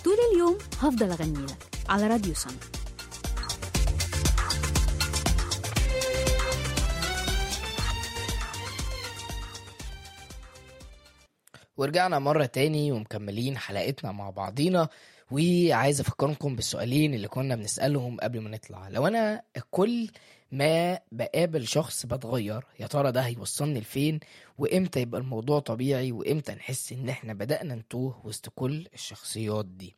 طول اليوم هفضل أغني لك على راديو سما ورجعنا مرة تاني ومكملين حلقتنا مع بعضينا وعايز افكركم بالسؤالين اللي كنا بنسألهم قبل ما نطلع لو انا كل ما بقابل شخص بتغير يا ترى ده هيوصلني لفين وامتى يبقى الموضوع طبيعي وامتى نحس ان احنا بدأنا نتوه وسط كل الشخصيات دي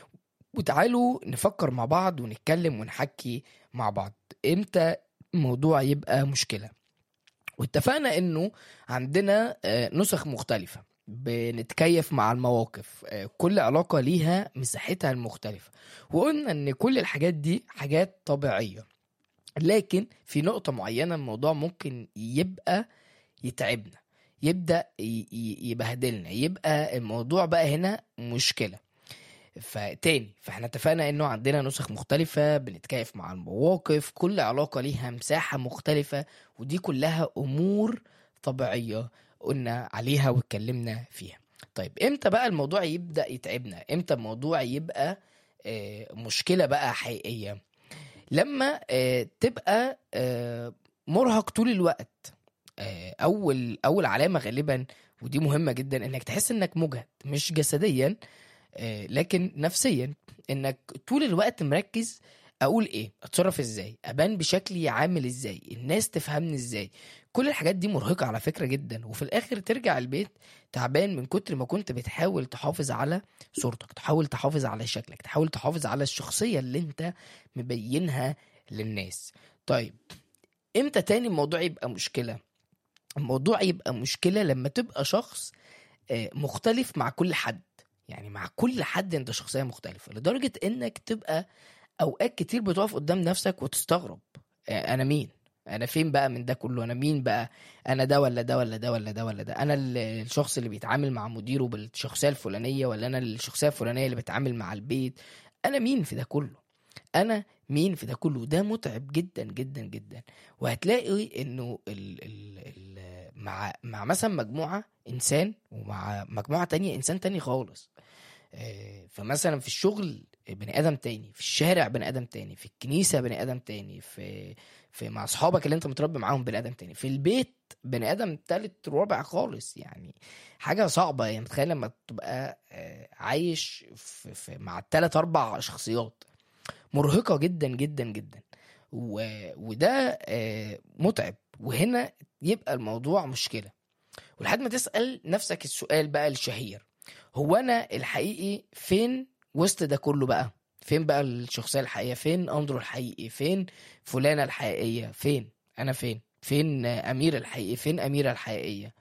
وتعالوا نفكر مع بعض ونتكلم ونحكي مع بعض امتى الموضوع يبقى مشكلة واتفقنا انه عندنا آه، نسخ مختلفة بنتكيف مع المواقف آه، كل علاقة ليها مساحتها المختلفة وقلنا ان كل الحاجات دي حاجات طبيعية لكن في نقطة معينة الموضوع ممكن يبقى يتعبنا يبدأ ي- ي- يبهدلنا يبقى الموضوع بقى هنا مشكلة فتاني فاحنا اتفقنا انه عندنا نسخ مختلفة بنتكيف مع المواقف كل علاقة ليها مساحة مختلفة ودي كلها امور طبيعية قلنا عليها واتكلمنا فيها طيب امتى بقى الموضوع يبدأ يتعبنا امتى الموضوع يبقى آه، مشكلة بقى حقيقية لما آه، تبقى آه، مرهق طول الوقت آه، اول اول علامة غالبا ودي مهمة جدا انك تحس انك مجهد مش جسديا آه، لكن نفسيا انك طول الوقت مركز اقول ايه اتصرف ازاي ابان بشكلي عامل ازاي الناس تفهمني ازاي كل الحاجات دي مرهقة على فكرة جدا وفي الاخر ترجع البيت تعبان من كتر ما كنت بتحاول تحافظ على صورتك تحاول تحافظ على شكلك تحاول تحافظ على الشخصية اللي انت مبينها للناس طيب امتى تاني الموضوع يبقى مشكلة الموضوع يبقى مشكلة لما تبقى شخص آه، مختلف مع كل حد يعني مع كل حد انت شخصية مختلفة لدرجة انك تبقى اوقات كتير بتقف قدام نفسك وتستغرب آه، انا مين انا فين بقى من ده كله انا مين بقى انا ده ولا ده ولا ده ولا ده ولا ده انا ال- الشخص اللي بيتعامل مع مديره بالشخصية الفلانية ولا انا الشخصية الفلانية اللي بتعامل مع البيت انا مين في ده كله انا مين في ده كله ده متعب جدا جدا جدا وهتلاقي انه ال ال ال مع مع مثلا مجموعه انسان ومع مجموعه تانية انسان تاني خالص آه، فمثلا في الشغل بني ادم تاني في الشارع بني ادم تاني في الكنيسه بني ادم تاني في في مع اصحابك اللي انت متربي معاهم بني ادم تاني في البيت بني ادم تالت رابع خالص يعني حاجه صعبه يعني متخيل لما تبقى آه، عايش في في مع التلات اربع شخصيات مرهقه جدا جدا جدا و... وده آه، متعب وهنا يبقى الموضوع مشكله ولحد ما تسال نفسك السؤال بقى الشهير هو انا الحقيقي فين وسط ده كله بقى فين بقى الشخصيه الحقيقيه فين اندرو الحقيقي فين فلانه الحقيقيه فين انا فين فين آه، امير الحقيقي فين اميره الحقيقيه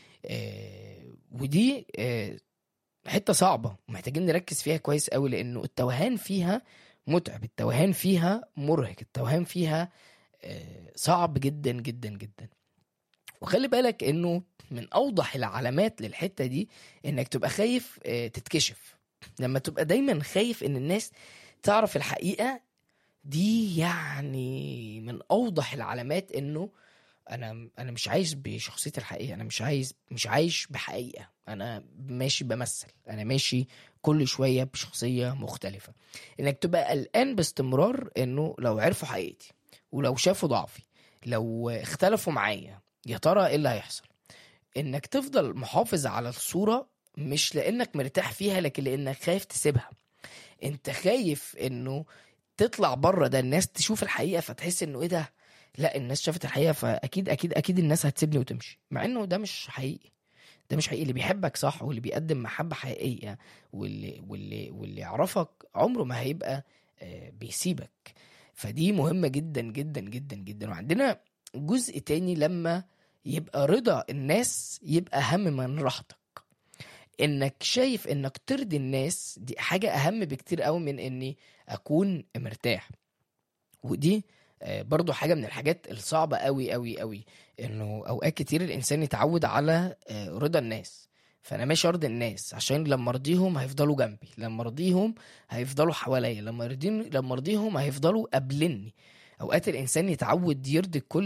آه، ودي آه، حته صعبه ومحتاجين نركز فيها كويس قوي لانه التوهان فيها متعب التوهان فيها مرهق التوهان فيها آه، صعب جدا جدا جدا وخلي بالك انه من اوضح العلامات للحته دي انك تبقى خايف آه، تتكشف لما تبقى دايما خايف ان الناس تعرف الحقيقه دي يعني من اوضح العلامات انه انا انا مش عايش بشخصيتي الحقيقيه انا مش عايز مش عايش بحقيقه انا ماشي بمثل انا ماشي كل شويه بشخصيه مختلفه انك تبقى قلقان باستمرار انه لو عرفوا حقيقتي ولو شافوا ضعفي لو اختلفوا معايا يا ترى ايه اللي هيحصل انك تفضل محافظ على الصوره مش لانك مرتاح فيها لكن لانك خايف تسيبها انت خايف انه تطلع بره ده الناس تشوف الحقيقه فتحس انه ايه ده لا الناس شافت الحقيقه فاكيد اكيد اكيد الناس هتسيبني وتمشي مع انه ده مش حقيقي ده مش حقيقي اللي بيحبك صح واللي بيقدم محبه حقيقيه واللي واللي واللي يعرفك عمره ما هيبقى آه، بيسيبك فدي مهمه جدا جدا جدا جدا وعندنا جزء تاني لما يبقى رضا الناس يبقى اهم من راحتك انك شايف انك ترضي الناس دي حاجه اهم بكتير قوي من اني اكون مرتاح ودي آه، برضو حاجه من الحاجات الصعبه قوي قوي قوي انه اوقات كتير الانسان يتعود على آه، رضا الناس فانا ماشي ارضي الناس عشان لما ارضيهم هيفضلوا جنبي لما ارضيهم هيفضلوا حواليا لما ارضيهم لما ارضيهم هيفضلوا قابلني اوقات الانسان يتعود يرضي كل